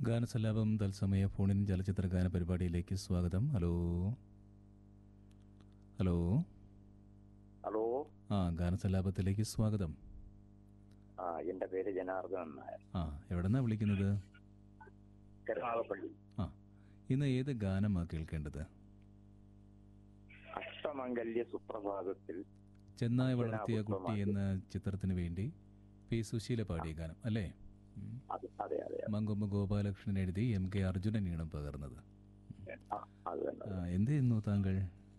ഗാനസല്ലാപം തത്സമയ ഫോണിൻ ചലച്ചിത്ര ഗാന പരിപാടിയിലേക്ക് സ്വാഗതം ഹലോ ഹലോ ഹലോ ആ ഗാനസല്ലാപത്തിലേക്ക് സ്വാഗതം ആ എന്റെ പേര് ജനാർദ്ദനൻ നായർ ആ എവിടെന്നാ വിളിക്കുന്നത് കരുനാഗപ്പള്ളി ആ ഇന്ന് ഏത് ഗാനമാ കേൾക്കേണ്ടത് അഷ്ടമംഗല്യ സുപ്രഭാതത്തിൽ ചെന്നായി വളർത്തിയ കുട്ടി എന്ന ചിത്രത്തിന് വേണ്ടി പി സുശീല പാടിയ ഗാനം അല്ലേ ഉം. അത് അതെ അതെ മങ്കൊമ്പ് ഗോപാലകൃഷ്ണൻ എഴുതി എം കെ അർജുനൻ ഈണം പകർന്നത് ആ, അത് തന്നെ ആ, എന്ത് ചെയ്യുന്നു താങ്കൾ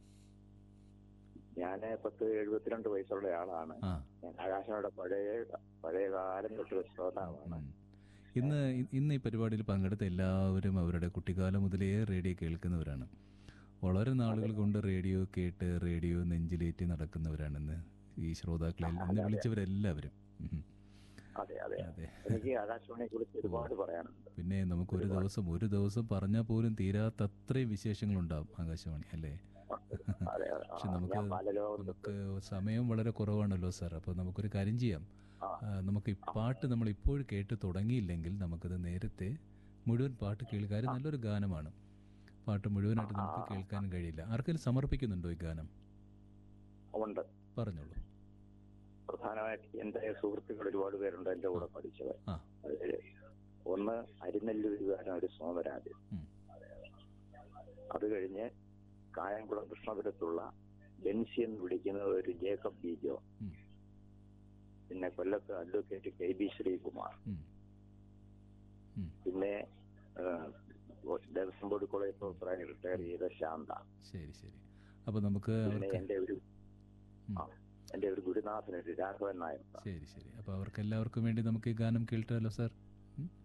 ഞാൻ പത്ത് എഴുപത്തിരണ്ട് വയസ്സുള്ള ആളാണ് ആ ഞാൻ ആകാശയുടെ പഴയ പഴയ കാലം തൊട്ട് ശ്രോതാവാണ് ഉം. ഇന്ന് ഇന്ന് ഈ പരിപാടിയിൽ പങ്കെടുത്ത എല്ലാവരും അവരുടെ കുട്ടിക്കാലം മുതലേ റേഡിയോ കേൾക്കുന്നവരാണ് വളരെ നാളുകൾ കൊണ്ട് റേഡിയോ കേട്ട് റേഡിയോ നെഞ്ചിലേറ്റി നടക്കുന്നവരാണ് ഇന്ന് ഈ ശ്രോതാക്കളിൽ ഇന്ന് വിളിച്ചവരെല്ലാവരും ഉം. അതെ അതെ അതെ എനിക്ക് ആകാശവാണിയെ കുറിച്ച് ഒരുപാട് പറയാനുണ്ട് പിന്നെ നമുക്ക് ഒരു ദിവസം ഒരു ദിവസം പറഞ്ഞാൽ പോലും തീരാത്ത അത്രയും വിശേഷങ്ങളുണ്ടാവും ആകാശവാണി അല്ലേ അതെ അതെ. ആ, പക്ഷെ നമുക്ക് ഞാൻ ബാലലോകത്ത് നമുക്ക് സമയം വളരെ കുറവാണല്ലോ സാർ അപ്പോൾ നമുക്കൊരു കാര്യം ചെയ്യാം ആ. ആ, നമുക്ക് ഈ പാട്ട് നമ്മൾ ഇപ്പോഴും കേട്ട് തുടങ്ങിയില്ലെങ്കിൽ നമുക്കത് നേരത്തെ മുഴുവൻ പാട്ട് കേൾക്കാൻ നല്ലൊരു ഗാനമാണ് പാട്ട് മുഴുവനായിട്ട് നമുക്ക് കേൾക്കാനും കഴിയില്ല ആർക്കെങ്കിലും സമർപ്പിക്കുന്നുണ്ടോ ഈ ഗാനം ഉണ്ട് പറഞ്ഞോളൂ പ്രധാനമായിട്ട് എന്റെ സുഹൃത്തുക്കൾ ഒരുപാട് പേരുണ്ട് എന്റെ കൂടെ പഠിച്ചവർ ആ അതില് ഒന്ന് അരിനെല്ലൂരുകാരൻ ഒരു സോമരാജ് ഉം. അത് കഴിഞ്ഞ് കായംകുളം കൃഷ്ണപുരത്തുള്ള ബെൻസി എന്ന് വിളിക്കുന്നത് ഒരു ജേക്കബ് ബീജോ ഉം. പിന്നെ കൊല്ലത്ത് അഡ്വക്കേറ്റ് കെ ബി ശ്രീകുമാർ ഉം. ഉം. പിന്നെ ആ, ദേവസ്വം ബോർഡ് കോളേജ് പ്രൊഫസറായി റിട്ടയർ ചെയ്ത ശാന്ത ശരി ശരി അപ്പോൾ നമുക്ക് പിന്നെ അവർക്ക് എന്റെ ഒരു ഉം. ആ, എന്റെ ഒരു ഗുരുനാഥൻ ഒരു രാഘവൻ നായർ ശരി ശരി അപ്പോൾ അവർക്ക് എല്ലാവർക്കും വേണ്ടി നമുക്ക് ഈ ഗാനം കേൾട്ടാലോ സാർ ഉം?